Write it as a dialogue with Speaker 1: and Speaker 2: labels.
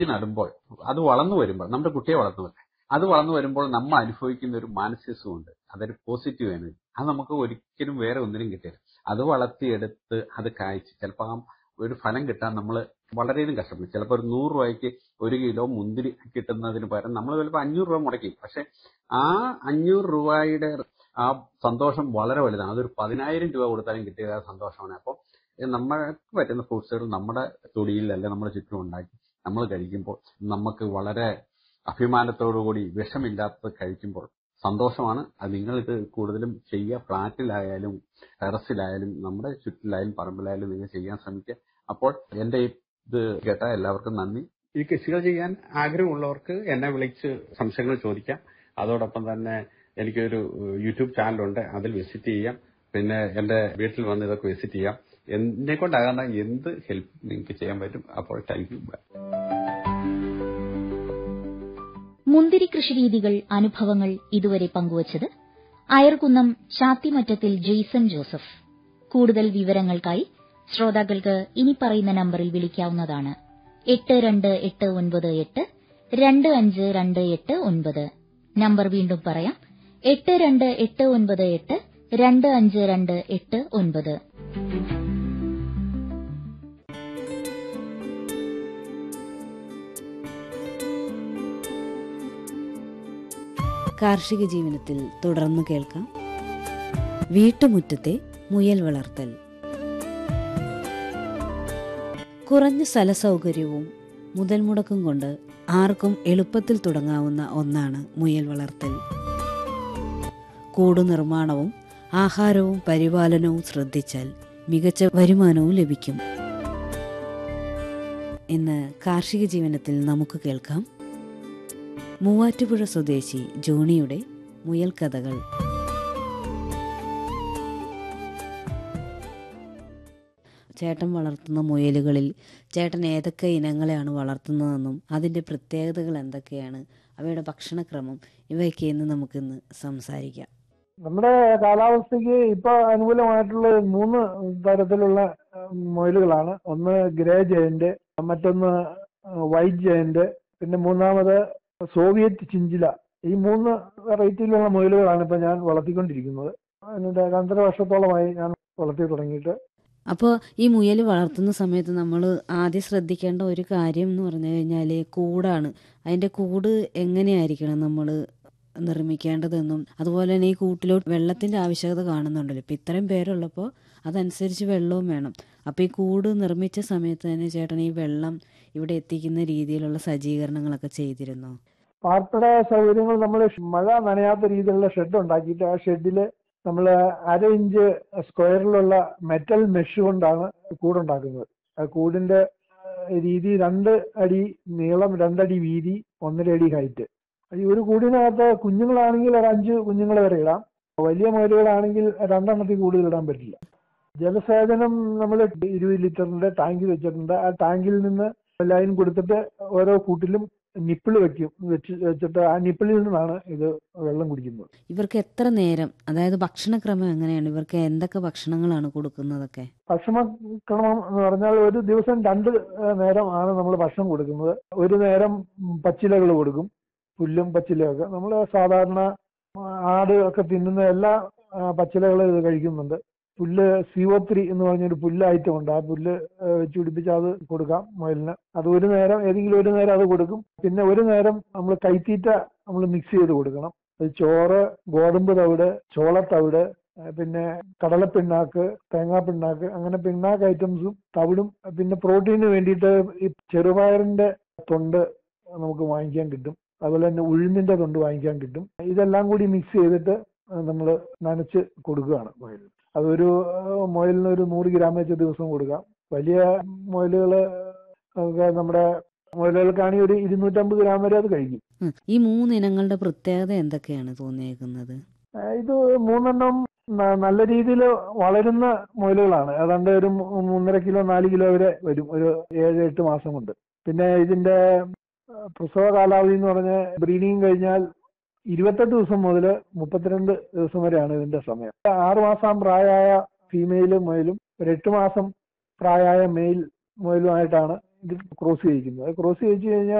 Speaker 1: നടുമ്പോൾ അത് വളർന്നു വരുമ്പോൾ നമ്മുടെ കുട്ടിയെ വളർന്നു അത് വളർന്നു വരുമ്പോൾ നമ്മൾ അനുഭവിക്കുന്ന ഒരു മാനസിക സുഖമുണ്ട് അതൊരു പോസിറ്റീവ് എനർജി അത് നമുക്ക് ഒരിക്കലും വേറെ ഒന്നിനും കിട്ടില്ല അത് വളർത്തിയെടുത്ത് അത് കായ്ച്ച് ചിലപ്പോൾ ആ ഒരു ഫലം കിട്ടാൻ നമ്മൾ വളരെയധികം കഷ്ടപ്പെടും ചിലപ്പോൾ ഒരു നൂറ് രൂപയ്ക്ക് ഒരു കിലോ മുന്തിരി കിട്ടുന്നതിന് പകരം നമ്മൾ ചിലപ്പോൾ അഞ്ഞൂറ് രൂപ മുടക്കി പക്ഷെ ആ അഞ്ഞൂറ് രൂപയുടെ ആ സന്തോഷം വളരെ വലുതാണ് അതൊരു പതിനായിരം രൂപ കൊടുത്താലും കിട്ടിയ ആ സന്തോഷമാണ് അപ്പോൾ നമ്മൾക്ക് പറ്റുന്ന ഫ്രൂട്ട്സുകൾ നമ്മുടെ തൊടിയിലല്ല നമ്മുടെ ചുറ്റും ഉണ്ടാക്കി നമ്മൾ കഴിക്കുമ്പോൾ നമുക്ക് വളരെ അഭിമാനത്തോടുകൂടി വിഷമില്ലാത്തത് കഴിക്കുമ്പോൾ സന്തോഷമാണ് അത് നിങ്ങൾ ഇത് കൂടുതലും ചെയ്യുക ഫ്ലാറ്റിലായാലും ടെറസിലായാലും നമ്മുടെ ചുറ്റിലായാലും പറമ്പിലായാലും നിങ്ങൾ ചെയ്യാൻ ശ്രമിക്കുക അപ്പോൾ എന്റെ ഇത് കേട്ട എല്ലാവർക്കും നന്ദി ഈ കൃഷികൾ ചെയ്യാൻ ആഗ്രഹമുള്ളവർക്ക് എന്നെ വിളിച്ച് സംശയങ്ങൾ ചോദിക്കാം അതോടൊപ്പം തന്നെ എനിക്കൊരു യൂട്യൂബ് ചാനലുണ്ട് അതിൽ വിസിറ്റ് ചെയ്യാം പിന്നെ എന്റെ വീട്ടിൽ വന്ന് ഇതൊക്കെ വിസിറ്റ് ചെയ്യാം എന്നെ കൊണ്ടാകുന്ന എന്ത് ഹെൽപ്പ് നിങ്ങൾക്ക് ചെയ്യാൻ പറ്റും അപ്പോൾ താങ്ക് യു
Speaker 2: മുന്തിരി കൃഷിരീതികൾ അനുഭവങ്ങൾ ഇതുവരെ പങ്കുവച്ചത് അയർക്കുന്നം ചാത്തിമറ്റത്തിൽ ജെയ്സൺ ജോസഫ് കൂടുതൽ വിവരങ്ങൾക്കായി ശ്രോതാക്കൾക്ക് ഇനി പറയുന്ന നമ്പറിൽ വിളിക്കാവുന്നതാണ് എട്ട് രണ്ട് എട്ട് ഒൻപത് എട്ട് രണ്ട് അഞ്ച് രണ്ട് എട്ട് ഒൻപത് നമ്പർ വീണ്ടും പറയാം എട്ട് രണ്ട് എട്ട് ഒൻപത് എട്ട് രണ്ട് അഞ്ച് രണ്ട് എട്ട് ഒൻപത്
Speaker 3: കാർഷിക ജീവനത്തിൽ തുടർന്ന് കേൾക്കാം വീട്ടുമുറ്റത്തെ മുയൽ വളർത്തൽ കുറഞ്ഞ സ്ഥലസൗകര്യവും മുതൽ മുടക്കും കൊണ്ട് ആർക്കും എളുപ്പത്തിൽ തുടങ്ങാവുന്ന ഒന്നാണ് മുയൽ വളർത്തൽ കൂടു നിർമ്മാണവും ആഹാരവും പരിപാലനവും ശ്രദ്ധിച്ചാൽ മികച്ച വരുമാനവും ലഭിക്കും ഇന്ന് കാർഷിക ജീവനത്തിൽ നമുക്ക് കേൾക്കാം മൂവാറ്റുപുഴ സ്വദേശി ജോണിയുടെ മുയൽ കഥകൾ ചേട്ടൻ വളർത്തുന്ന മുയലുകളിൽ ചേട്ടൻ ഏതൊക്കെ ഇനങ്ങളെയാണ് വളർത്തുന്നതെന്നും അതിൻ്റെ പ്രത്യേകതകൾ എന്തൊക്കെയാണ് അവയുടെ ഭക്ഷണക്രമം ഇവയൊക്കെ ഇന്ന് നമുക്കിന്ന് സംസാരിക്കാം
Speaker 4: നമ്മുടെ കാലാവസ്ഥയ്ക്ക് ഇപ്പൊ അനുകൂലമായിട്ടുള്ള മൂന്ന് തരത്തിലുള്ള മുയലുകളാണ് ഒന്ന് ഗ്രേ ജയന്റ് മറ്റൊന്ന് വൈറ്റ് ജയന്റ് പിന്നെ മൂന്നാമത് സോവിയറ്റ് ചിഞ്ചില ഈ മൂന്ന് വെറൈറ്റിയിലുള്ള മുയലുകളാണ് ഇപ്പൊ ഞാൻ വളർത്തിക്കൊണ്ടിരിക്കുന്നത് അതിന്റെ രണ്ടര വർഷത്തോളമായി ഞാൻ വളർത്തി തുടങ്ങിയിട്ട്
Speaker 3: അപ്പോൾ ഈ മുയൽ വളർത്തുന്ന സമയത്ത് നമ്മൾ ആദ്യം ശ്രദ്ധിക്കേണ്ട ഒരു കാര്യം എന്ന് പറഞ്ഞു കഴിഞ്ഞാൽ കൂടാണ് അതിൻ്റെ കൂട് എങ്ങനെയായിരിക്കണം നമ്മൾ നിർമ്മിക്കേണ്ടതെന്നും അതുപോലെ തന്നെ ഈ കൂട്ടിലോട്ട് വെള്ളത്തിൻ്റെ ആവശ്യകത കാണുന്നുണ്ടല്ലോ ഇപ്പം ഇത്രയും പേരുള്ളപ്പോൾ അതനുസരിച്ച് വെള്ളവും വേണം അപ്പോൾ ഈ കൂട് നിർമ്മിച്ച സമയത്ത് തന്നെ ചേട്ടൻ ഈ വെള്ളം ഇവിടെ എത്തിക്കുന്ന രീതിയിലുള്ള സജ്ജീകരണങ്ങളൊക്കെ ചെയ്തിരുന്നോ
Speaker 4: പാർപ്പിട സൗകര്യങ്ങൾ നമ്മൾ മഴ നനയാത്ത രീതിയിലുള്ള ഷെഡ് ഉണ്ടാക്കിയിട്ട് ആ ഷെഡില് നമ്മൾ അര ഇഞ്ച് സ്ക്വയറിലുള്ള മെറ്റൽ മെഷ് കൊണ്ടാണ് കൂടുണ്ടാക്കുന്നത് ആ കൂടിന്റെ രീതി രണ്ട് അടി നീളം രണ്ടടി വീതി ഒന്നര അടി ഹൈറ്റ് ഈ ഒരു കൂടിനകത്ത് കുഞ്ഞുങ്ങളാണെങ്കിൽ ഒരു അഞ്ച് കുഞ്ഞുങ്ങളെ വരെ ഇടാം വലിയ മുയലുകളാണെങ്കിൽ രണ്ടെണ്ണത്തിൽ കൂടുതൽ ഇടാൻ പറ്റില്ല ജലസേചനം നമ്മൾ ഇരുപത് ലിറ്ററിന്റെ ടാങ്ക് വെച്ചിട്ടുണ്ട് ആ ടാങ്കിൽ നിന്ന് ലൈൻ കൊടുത്തിട്ട് ഓരോ കൂട്ടിലും നിപ്പിൾ വെക്കും വെച്ച് വെച്ചിട്ട് ആ നിപ്പിളിൽ നിന്നാണ് ഇത് വെള്ളം കുടിക്കുന്നത്
Speaker 3: ഇവർക്ക് എത്ര നേരം അതായത് ഭക്ഷണക്രമം എങ്ങനെയാണ് ഇവർക്ക് എന്തൊക്കെ ഭക്ഷണങ്ങളാണ് കൊടുക്കുന്നതൊക്കെ
Speaker 4: ഭക്ഷണക്രമം എന്ന് പറഞ്ഞാൽ ഒരു ദിവസം രണ്ട് നേരം ആണ് നമ്മൾ ഭക്ഷണം കൊടുക്കുന്നത് ഒരു നേരം പച്ചിലകൾ കൊടുക്കും പുല്ലും പച്ചിലയൊക്കെ നമ്മൾ സാധാരണ ആട് ഒക്കെ തിന്നുന്ന എല്ലാ പച്ചിലകളും ഇത് കഴിക്കുന്നുണ്ട് പുല്ല് സിഒ ത്രീ എന്ന് പറഞ്ഞൊരു പുല്ല് ഐറ്റം ഉണ്ട് ആ പുല്ല് വെച്ച് പിടിപ്പിച്ച് അത് കൊടുക്കാം മുയലിന് അത് ഒരു നേരം ഏതെങ്കിലും ഒരു നേരം അത് കൊടുക്കും പിന്നെ ഒരു നേരം നമ്മൾ കൈത്തീറ്റ നമ്മൾ മിക്സ് ചെയ്ത് കൊടുക്കണം അത് ചോറ് ഗോതമ്പ് തവിട് ചോളത്തവിട് പിന്നെ കടലപ്പിണ്ണാക്ക് തേങ്ങാപ്പിണ്ണാക്ക് അങ്ങനെ പിണ്ണാക്ക് ഐറ്റംസും തവിടും പിന്നെ പ്രോട്ടീന് വേണ്ടിയിട്ട് ഈ ചെറുപയറിന്റെ തൊണ്ട് നമുക്ക് വാങ്ങിക്കാൻ കിട്ടും അതുപോലെ തന്നെ ഉഴുന്നിന്റെ തൊണ്ട് വാങ്ങിക്കാൻ കിട്ടും ഇതെല്ലാം കൂടി മിക്സ് ചെയ്തിട്ട് നമ്മൾ നനച്ച് കൊടുക്കുകയാണ് മുയലിന് അതൊരു മുയലിന് ഒരു നൂറ് ഗ്രാം വെച്ച് ദിവസം കൊടുക്കാം വലിയ മുയലുകൾ ഒക്കെ നമ്മുടെ മുയലുകൾക്കാണെങ്കിൽ ഒരു ഇരുന്നൂറ്റമ്പത് ഗ്രാം വരെ അത് കഴിക്കും
Speaker 3: ഈ മൂന്ന് ഇനങ്ങളുടെ പ്രത്യേകത എന്തൊക്കെയാണ് തോന്നിയേക്കുന്നത്
Speaker 4: ഇത് മൂന്നെണ്ണം നല്ല രീതിയിൽ വളരുന്ന മുയലുകളാണ് ഏതാണ്ട് ഒരു മൂന്നര കിലോ നാല് കിലോ വരെ വരും ഒരു ഏഴ് എട്ട് മാസം കൊണ്ട് പിന്നെ ഇതിന്റെ പ്രസവ കാലാവധി എന്ന് പറഞ്ഞ ബ്രീഡിങ് കഴിഞ്ഞാൽ ഇരുപത്തെട്ട് ദിവസം മുതൽ മുപ്പത്തിരണ്ട് ദിവസം വരെയാണ് ഇതിന്റെ സമയം ആറ് മാസം പ്രായമായ ഫീമെയിൽ മുയലും ഒരു എട്ട് മാസം പ്രായമായ മെയിൽ മുയലുമായിട്ടാണ് ഇത് ക്രോസ് ചെയ്യിക്കുന്നത് ക്രോസ് ചെയ്യിച്ചു കഴിഞ്ഞാൽ